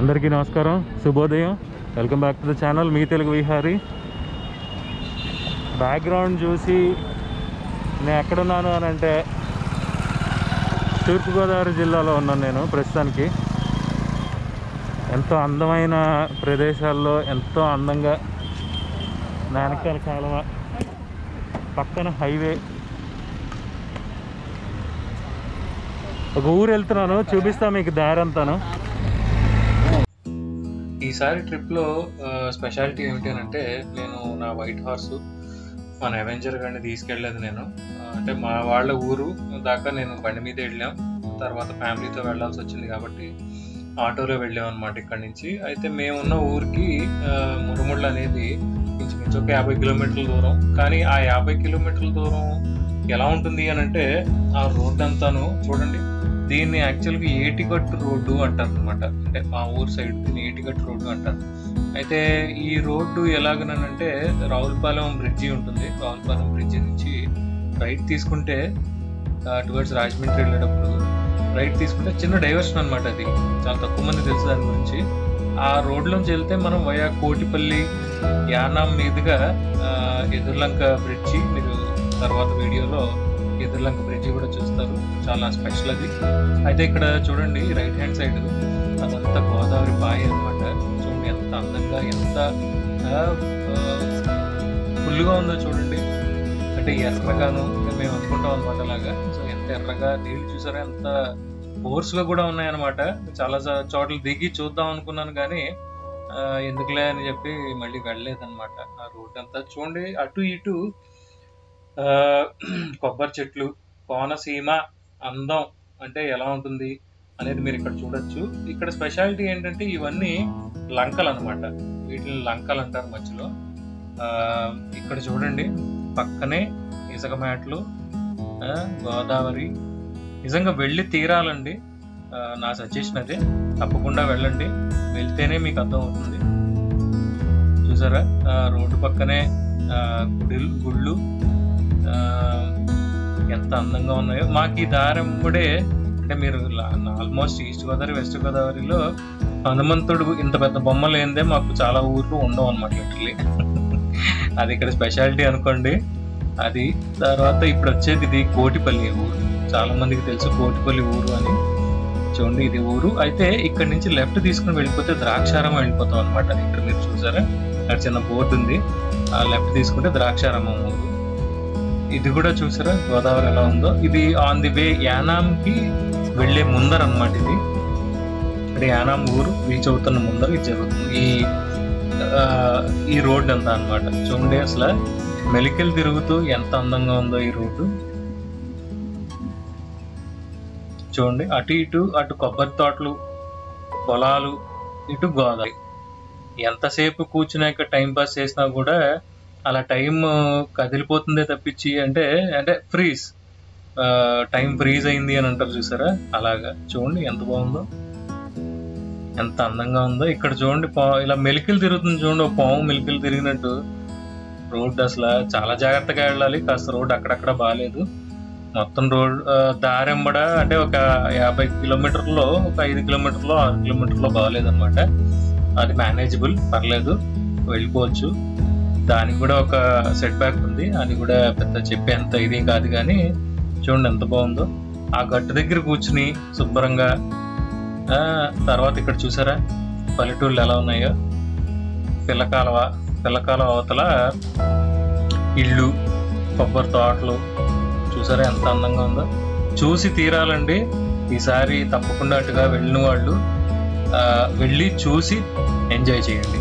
అందరికీ నమస్కారం శుభోదయం welcome back to the channel మీ తెలుగు విహారీ బ్యాక్గ్రౌండ్ చూసి నేను ఎక్కడున్నాను అని అంటే తూర్పుగోదావరి జిల్లాలో ఉన్నాను నేను ప్రస్తుతానికి ఎంతో అందమైన ప్రదేశాల్లో ఎంతో అందంగా నా వెనకాల కాలువ పక్కన హైవే ఒక ఊరు వెళ్తున్నాను చూపిస్తా మీకు దారి అంతాను ఈసారి ట్రిప్లో స్పెషాలిటీ ఏమిటి అని అంటే నేను నా వైట్ హార్స్ మన అవెంజర్ గారిని తీసుకెళ్ళలేదు నేను ఆ, అంటే మా వాళ్ళ ఊరు దాకా నేను బండి మీద వెళ్ళాం తర్వాత ఫ్యామిలీతో వెళ్ళాల్సి వచ్చింది కాబట్టి ఆటోలో వెళ్ళాం అనమాట ఇక్కడి నుంచి అయితే మేమున్న ఊరికి ఆ, మురుముళ్ళ అనేది ఇంచుమించు ఒక యాభై కిలోమీటర్ల దూరం కానీ ఆ యాభై కిలోమీటర్ల దూరం ఎలా ఉంటుంది అని అంటే ఆ రోడ్ అంతాను చూడండి దీన్ని యాక్చువల్గా ఏటిగట్టు రోడ్డు అంటారు అనమాట అంటే మా ఊరు సైడ్ దీన్ని ఏటిగట్టు రోడ్డు అంటారు అయితే ఈ రోడ్డు ఎలాగనంటే రావులపాలెం బ్రిడ్జి ఉంటుంది రావులపాలెం బ్రిడ్జి నుంచి రైట్ తీసుకుంటే టువర్డ్స్ రాజమండ్రి వెళ్ళేటప్పుడు రైట్ తీసుకుంటే చిన్న డైవర్షన్ అనమాట అది చాలా తక్కువ మంది తెలుసు దాని గురించి ఆ రోడ్లోంచి వెళ్తే మనం వయా కోటిపల్లి యానాం మీదుగా ఆ, ఎదుర్లంక బ్రిడ్జి మీరు తర్వాత వీడియోలో ఎదుర్లంక బ్రిడ్జి కూడా చూస్తారు చాలా స్పెషల్ అది అయితే ఇక్కడ చూడండి రైట్ హ్యాండ్ సైడ్ అదంతా గోదావరి బాయ్ అన్నమాట చూడండి ఎంత అందంగా ఎంత ఫుల్గా ఉందో చూడండి అంటే ఎర్రగాను అంటే మేము అనుకుంటాం అనమాట అలాగా సో ఎంత ఎర్రగా నీళ్ళు చూసారా ఎంత ఫోర్స్ గా కూడా ఉన్నాయన్నమాట చాలా చో- చోట్ల దిగి చూద్దాం అనుకున్నాను కానీ ఆ, ఎందుకులే అని చెప్పి మళ్ళీ వెళ్ళలేదన్నమాట ఆ రూట్ అంతా చూడండి అటు ఇటు ఆ, కొబ్బరి చెట్లు కోనసీమ అందం అంటే ఎలా ఉంటుంది అనేది మీరు ఇక్కడ చూడొచ్చు ఇక్కడ స్పెషాలిటీ ఏంటంటే ఇవన్నీ లంకలు అనమాట వీటిని లంకలు అంటారు మధ్యలో ఆ, ఇక్కడ చూడండి పక్కనే ఇసుక మ్యాట్లు ఆ, గోదావరి నిజంగా వెళ్ళి తీరాలండి ఆ, నా సజెషన్ అదే తప్పకుండా వెళ్ళండి వెళ్తేనే మీకు అర్థం అవుతుంది చూసారా ఆ, రోడ్డు పక్కనే ఆ, గుడిలు గుళ్ళు ఆ, ఎంత అందంగా ఉన్నాయో మాకు ఈ దారెంబడే అంటే మీరు ఆల్మోస్ట్ ఈస్ట్ గోదావరి వెస్ట్ గోదావరిలో హనుమంతుడు ఇంత పెద్ద బొమ్మలు ఏందే మాకు చాలా ఊర్లు ఉండవు అనమాట లిటరలీ అది ఇక్కడ స్పెషాలిటీ అనుకోండి అది తర్వాత ఇప్పుడు వచ్చేది ఇది కోటిపల్లి ఊరు చాలా మందికి తెలుసు కోటిపల్లి ఊరు అని చూడండి ఇది ఊరు అయితే ఇక్కడ నుంచి లెఫ్ట్ తీసుకుని వెళ్ళిపోతే ద్రాక్షారామం వెళ్ళిపోతాం అనమాట ఇక్కడ మీరు చూసారా అక్కడ చిన్న బోర్డు ఉంది ఆ లెఫ్ట్ తీసుకుంటే ద్రాక్షారామం ఊరు ఇది కూడా చూసారా గోదావరి ఎలా ఉందో ఇది ఆన్ ది వే యానాంకి వెళ్ళే ముందర అన్నమాట ఇది ఇక్కడ యానాం ఊరు రీచ్ అవుతున్న ముందర ఇది జరుగుతుంది ఈ ఆ, ఈ రోడ్ అంతా అన్నమాట చూడండి అసలు మెలికలు తిరుగుతూ ఎంత అందంగా ఉందో ఈ రోడ్డు చూడండి అటు ఇటు అటు కొబ్బరి తోటలు పొలాలు ఇటు గోదావరి ఎంతసేపు కూర్చున్నాక టైం పాస్ చేసినా కూడా అలా టైం కదిలిపోతుందే తప్పించి అంటే అంటే ఫ్రీజ్ టైం ఫ్రీజ్ అయింది అని అంటారు చూసారా అలాగా చూడండి ఎంత బాగుందో ఎంత అందంగా ఉందో ఇక్కడ చూడండి పా- ఇలా మెలికలు తిరుగుతుంది చూడండి ఒక పాము మెలికలు తిరిగినట్టు రోడ్ అసలు చాలా జాగ్రత్తగా వెళ్ళాలి కాస్త రోడ్ అక్కడక్కడ బాగాలేదు మొత్తం రోడ్ ఆ, దారెంబడ అంటే ఒక యాభై కిలోమీటర్లో ఒక ఐదు కిలోమీటర్లో ఆరు కిలోమీటర్లో బాగాలేదు అనమాట అది మేనేజబుల్ పర్లేదు వెళ్ళిపోవచ్చు దానికి కూడా ఒక సెట్ బ్యాక్ ఉంది అది కూడా పెద్ద చెప్పేంత ఇది కాదు కానీ చూడండి ఎంత బాగుందో ఆ గట్టు దగ్గర కూర్చుని శుభ్రంగా ఆ, తర్వాత ఇక్కడ చూసారా పల్లెటూళ్ళు ఎలా ఉన్నాయో పిల్లకాలవ పిల్లకాలవ అవతల ఇళ్ళు కొబ్బరి తోటలు చూసారా ఎంత అందంగా ఉందో చూసి తీరాలండి ఈసారి తప్పకుండా అటుగా వెళ్ళిన వాళ్ళు ఆ, వెళ్ళి చూసి ఎంజాయ్ చేయండి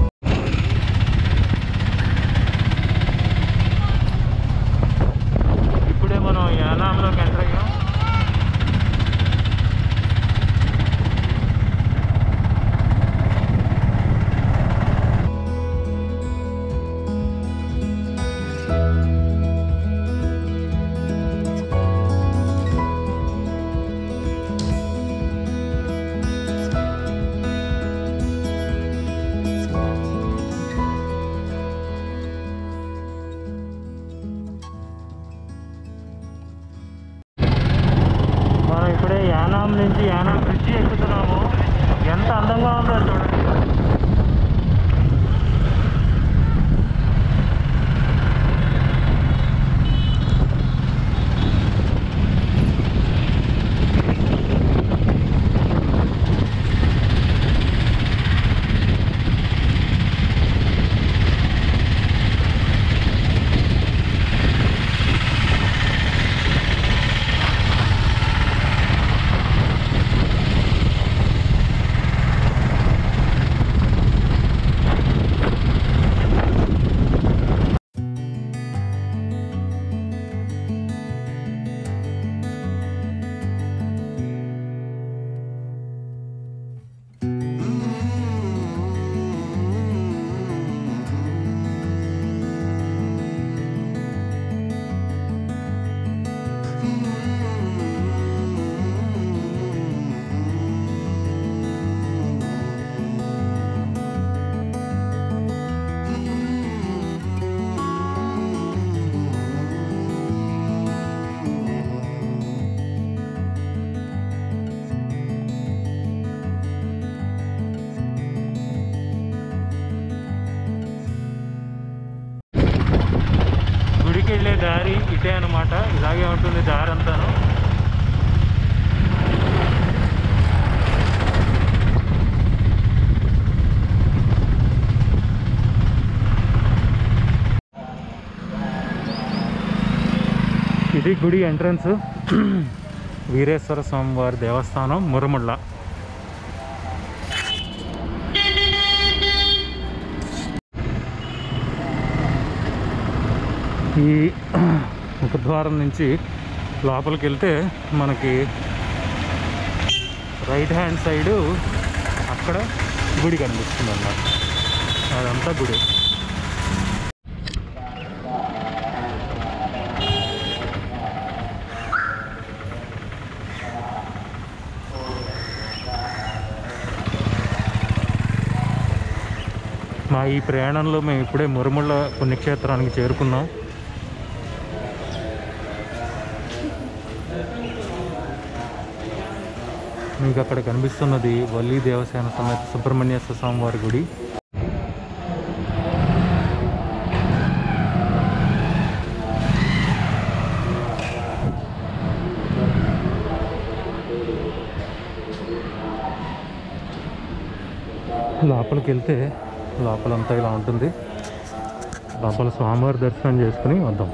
ఇప్పుడే మనం యానాంలోకి ఎంటర్ అయ్యాం మనం ఇప్పుడే యానాం నుంచి యానాం బ్రిడ్జి ఎక్కుతున్నాము ఎంత అందంగా ఉందో చూడండి గుడికి వెళ్ళే దారి ఇటే అనమాట ఇలాగే ఉంటుంది దారి అంతాను ఇది గుడి ఎంట్రన్స్ వీరేశ్వర స్వామి వారి దేవస్థానం మురముళ్ళ ఈ ముఖద్వారం నుంచి లోపలికి వెళ్తే మనకి రైట్ హ్యాండ్ సైడు అక్కడ గుడి కనిపిస్తుంది అన్నమాట అదంతా గుడి మా ఈ ప్రయాణంలో మేము ఇప్పుడే మురుముళ్ళ పుణ్యక్షేత్రానికి చేరుకున్నాం మీకు అక్కడ కనిపిస్తున్నది వల్లి దేవసేన సమేత సుబ్రహ్మణ్యేశ్వర స్వామి వారి గుడి లోపలికి వెళ్తే లోపలంతా ఇలా ఉంటుంది లోపల స్వామివారి దర్శనం చేసుకుని వద్దాం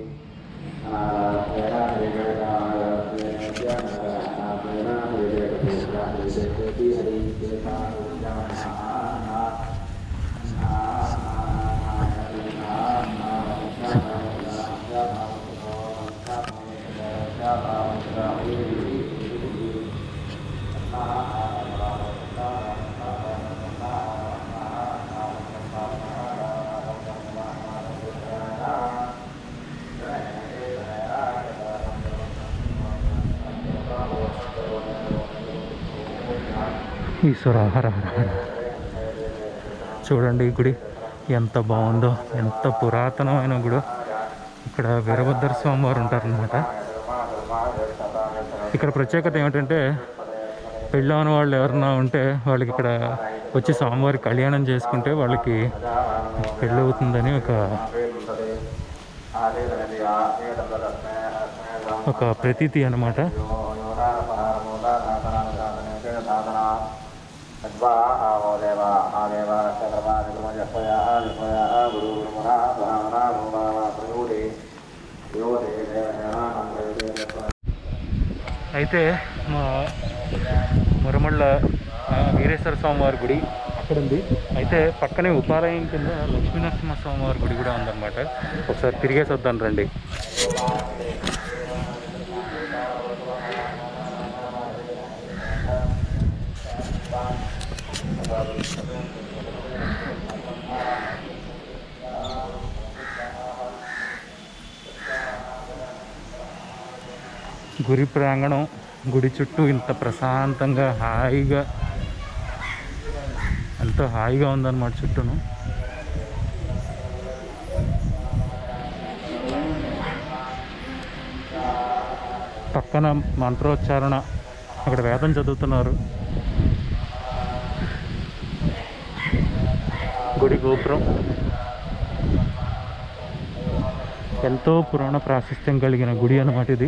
ఈశ్వర హర హర హర చూడండి ఈ గుడి ఎంత బాగుందో ఎంత పురాతనమైన గుడి ఇక్కడ వీరభద్ర స్వామి వారు ఉంటారనమాట ఇక్కడ ప్రత్యేకత ఏమిటంటే పెళ్ళవని వాళ్ళు ఎవరన్నా ఉంటే వాళ్ళకి ఇక్కడ వచ్చి స్వామివారి కళ్యాణం చేసుకుంటే వాళ్ళకి పెళ్ళి అవుతుందని ఒక ఒక ప్రతీతి అన్నమాట అయితే మా మురమళ్ళ ఆ, వీరేశ్వర స్వామి వారి గుడి అక్కడ ఉంది అయితే పక్కనే ఉపాలయం కింద లక్ష్మీనరసింహ స్వామి వారి గుడి కూడా ఉందన్నమాట ఒకసారి తిరిగేసి వద్దాం రండి గుడి ప్రాంగణం గుడి చుట్టూ ఇంత ప్రశాంతంగా హాయిగా ఎంతో హాయిగా ఉందన్నమాట చుట్టూను పక్కన మంత్రోచ్చారణ అక్కడ వేదం చదువుతున్నారు గుడి గోపురం ఎంతో పురాణ ప్రాశస్త్యం కలిగిన గుడి అన్నమాట ఇది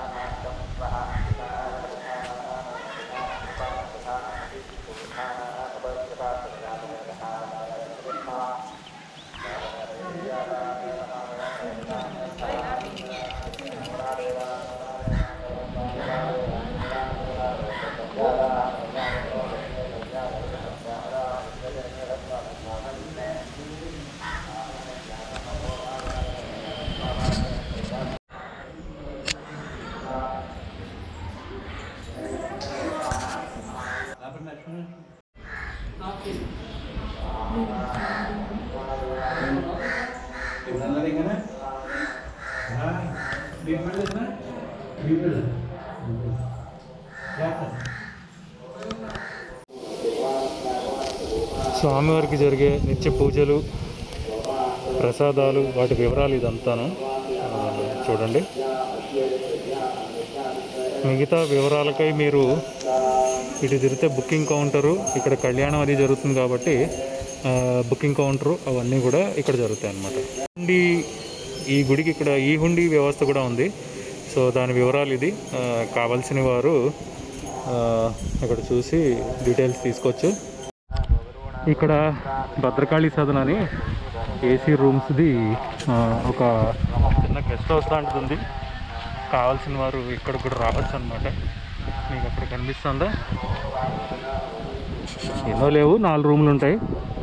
స్వామివారికి జరిగే నిత్య పూజలు ప్రసాదాలు వాటి వివరాలు ఇదంతాను ఆ, చూడండి మిగతా వివరాలకై మీరు ఇటు తిరిగితే బుకింగ్ కౌంటరు ఇక్కడ కళ్యాణం అది జరుగుతుంది కాబట్టి ఆ, బుకింగ్ కౌంటరు అవన్నీ కూడా ఇక్కడ జరుగుతాయి అన్నమాట హుండీ ఈ గుడికి ఇక్కడ ఈ హుండీ వ్యవస్థ కూడా ఉంది సో దాని వివరాలు ఇది ఆ, కావాల్సిన వారు ఆ, ఇక్కడ చూసి డీటెయిల్స్ తీసుకోవచ్చు ఇక్కడ భద్రకాళి సదన్ అని ఏసీ రూమ్స్ది ఆ, ఒక చిన్న గెస్ట్ హౌస్ లాంటిది ఉంది కావాల్సిన వారు ఇక్కడ కూడా రావచ్చు అనమాట మీకు అక్కడ కనిపిస్తుందా ఎన్నో లేవు నాలుగు రూమ్లు ఉంటాయి